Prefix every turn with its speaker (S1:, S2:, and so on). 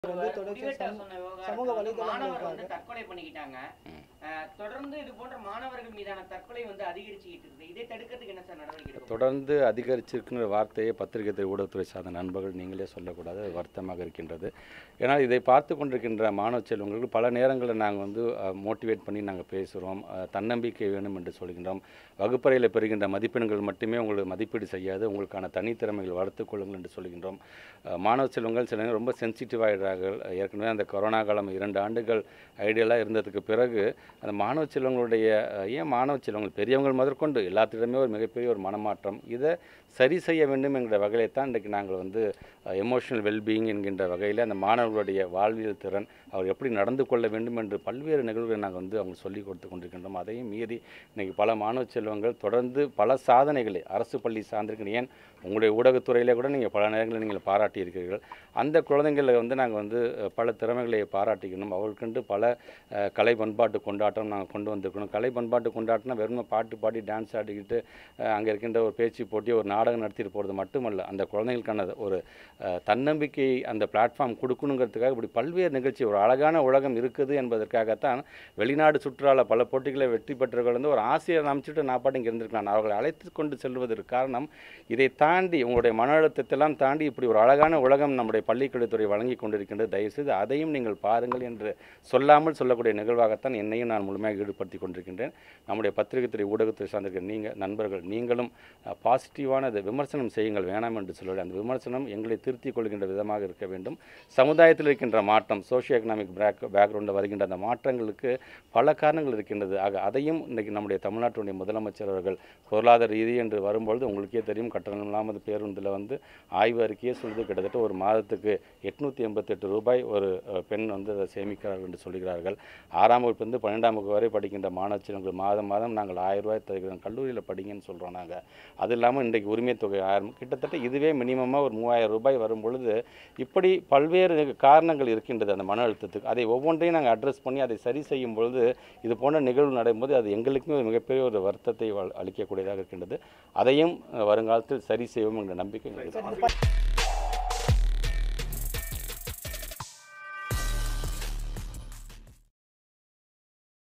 S1: வந்து தொடர்ச்சி
S2: முடிவெட்ட
S1: சமூக-
S2: சொன்ன விவகாரத்துல
S1: சமூக
S2: வந்து
S1: வலைதளங்கள்
S2: மாணவர் வந்து
S1: இருக்காங்க.
S2: தற்கொலை பண்ணிக்கிட்டாங்க அஹ், தொடர்ந்து இது போன்ற மாணவர்கள் மீதான தற்கொலை வந்து அதிகரிச்சுக்கிட்டு இருக்குது இதை தடுக்கிறதுக்கு என்ன சார் நடவடிக்கை எடுக்கும்
S3: தொடர்ந்து அதிகரிச்சிருக்கிற வார்த்தையை பத்திரிகை துறை, ஊடகத்துறை சார்ந்த நண்பர்கள் நீங்களே சொல்லக்கூடாது அது வருத்தமாக இருக்கின்றது ஏன்னா இதை பார்த்து கொண்டிருக்கின்ற மாணவ செல்வங்களுக்கு பல நேரங்களில் நாங்கள் வந்து மோட்டிவேட் பண்ணி நாங்கள் பேசுகிறோம் அஹ், தன்னம்பிக்கை வேணும் என்று சொல்கின்றோம் வகுப்பறையில் பெறுகின்ற மதிப்பெண்கள் மட்டுமே உங்களுக்கு மதிப்பீடு செய்யாது உங்களுக்கான தனித்திறமைகள் வளர்த்துக் கொள்ளுங்கள் என்று சொல்கின்றோம் அஹ், மாணவ செல்வங்கள் சில நேரம் ரொம்ப சென்சிட்டிவ் ஆகிடுறார்கள் ஏற்கனவே அந்த கொரோனா காலம் இரண்டு ஆண்டுகள் ஐடியலாக இருந்ததுக்கு பிறகு அந்த மாணவ செல்வங்களுடைய அஹ், ஏன் மாணவ செல்வங்கள் பெரியவங்கள் முதற்கொண்டு எல்லாத்திடமே ஒரு மிகப்பெரிய ஒரு மனமாற்றம் இதை சரி செய்ய வேண்டும் என்கிற வகையிலே தான் இன்றைக்கு நாங்கள் வந்து எமோஷனல் வெல்பீயிங் என்கின்ற வகையில் அந்த மாணவர்களுடைய வாழ்வியல் திறன் அவர் எப்படி நடந்து கொள்ள வேண்டும் என்று பல்வேறு நிகழ்வுகளை நாங்கள் வந்து அவங்க சொல்லிக் கொடுத்து கொண்டிருக்கின்றோம் அதையும் மீறி இன்னைக்கு பல மாணவ செல்வங்கள் தொடர்ந்து பல சாதனைகளை அரசு பள்ளி சார்ந்திருக்கிற ஏன் உங்களுடைய ஊடகத்துறையிலே கூட நீங்கள் பல நேரங்களில் நீங்கள் பாராட்டியிருக்கிறீர்கள் அந்த குழந்தைங்களை வந்து நாங்கள் வந்து அஹ், பல திறமைகளை பாராட்டிக்கணும் அவர்களுக்கென்று பல அஹ், கலை பண்பாட்டு கொண்டாட்டம் நாங்கள் கொண்டு வந்திருக்கணும் கலை பண்பாட்டு கொண்டாட்டம்னா வெறும் பாட்டு பாடி டான்ஸ் ஆடிக்கிட்டு அங்கே இருக்கின்ற ஒரு பேச்சு போட்டி ஒரு நாடகம் நடத்திட்டு போகிறது மட்டுமல்ல அந்த குழந்தைகளுக்கான ஒரு அஹ், தன்னம்பிக்கை அந்த பிளாட்ஃபார்ம் கொடுக்கணுங்கிறதுக்காக இப்படி பல்வேறு நிகழ்ச்சி ஒரு அழகான உலகம் இருக்குது என்பதற்காகத்தான் வெளிநாடு சுற்றுலாவில் பல போட்டிகளை வெற்றி பெற்றவர்கள் வந்து ஒரு ஆசிரியர் அமைச்சிட்டு நான் பாட்டு இங்கே இருந்திருக்கலாம் அவர்களை அழைத்து கொண்டு செல்வதற்கு காரணம் இதை தாண்டி உங்களுடைய மன அழுத்தத்தெல்லாம் தாண்டி இப்படி ஒரு அழகான உலகம் நம்முடைய பள்ளிக்கல்வித்துறை வழங்கி கொண்டிருக்கின்றது தயவுசெய்து அதையும் நீங்கள் பாருங்கள் என்று சொல்லாமல் சொல்லக்கூடிய நிகழ்வாகத்தான் என்னையும் நான் முழுமையாக ஈடுபடுத்தி கொண்டிருக்கின்றேன் நம்முடைய பத்திரிகைத்துறை ஊடகத்துறை சார்ந்திருக்கிற நீங்கள் நண்பர்கள் நீங்களும் பாசிட்டிவான அதை விமர்சனம் செய்யுங்கள் வேணாம் என்று சொல்லவில்லை அந்த விமர்சனம் எங்களை திருத்திக் கொள்கின்ற விதமாக இருக்க வேண்டும் சமுதாயத்தில் இருக்கின்ற மாற்றம் சோஷியோ எக்கனாமிக் பேக் பேக்ரவுண்டில் வருகின்ற அந்த மாற்றங்களுக்கு பல காரணங்கள் இருக்கின்றது ஆக அதையும் இன்றைக்கு நம்முடைய தமிழ்நாட்டுடைய முதலமைச்சர் அவர்கள் பொருளாதார ரீதி என்று வரும்பொழுது உங்களுக்கே தெரியும் கட்டணம் இல்லாமல் பேருந்தில் வந்து ஆய்வு அறிக்கையே சொல்லுது கிட்டத்தட்ட ஒரு மாதத்துக்கு எட்நூற்றி எண்பத்தெட்டு ரூபாய் ஒரு அஹ், பெண் வந்து அதை சேமிக்கிறார்கள் என்று சொல்கிறார்கள் ஆறாம் வகுப்பு வந்து பன்னெண்டாம் வகுப்பு வரை படிக்கின்ற மாணவ செல்வங்கள் மாதம் மாதம் நாங்கள் ஆயிரம் ரூபாய் தருகிறோம் கல்லூரியில் படிங்கன்னு சொல்கிறோம் நாங்கள் அது இல்லாமல் இன்றைக்கு உரிமை தொகை ஆயிரம் கிட்டத்தட்ட இதுவே மினிமமாக ஒரு மூவாயிரம் ரூபாய் வரும் பொழுது இப்படி பல்வேறு காரணங்கள் இருக்கின்றது அந்த மன அழுத்தத்துக்கு அதை ஒவ்வொன்றையும் நாங்கள் அட்ரஸ் பண்ணி அதை சரி செய்யும் பொழுது இது போன்ற நிகழ்வு நடைபோது அது எங்களுக்குமே ஒரு மிகப்பெரிய ஒரு வருத்தத்தை வ- அளிக்கக்கூடியதாக இருக்கின்றது அதையும் அஹ், வருங்காலத்தில் சரி செய்வோம் என்ற நம்பிக்கை எங்களுக்கு இருக்கு.
S1: சார், இந்த ப-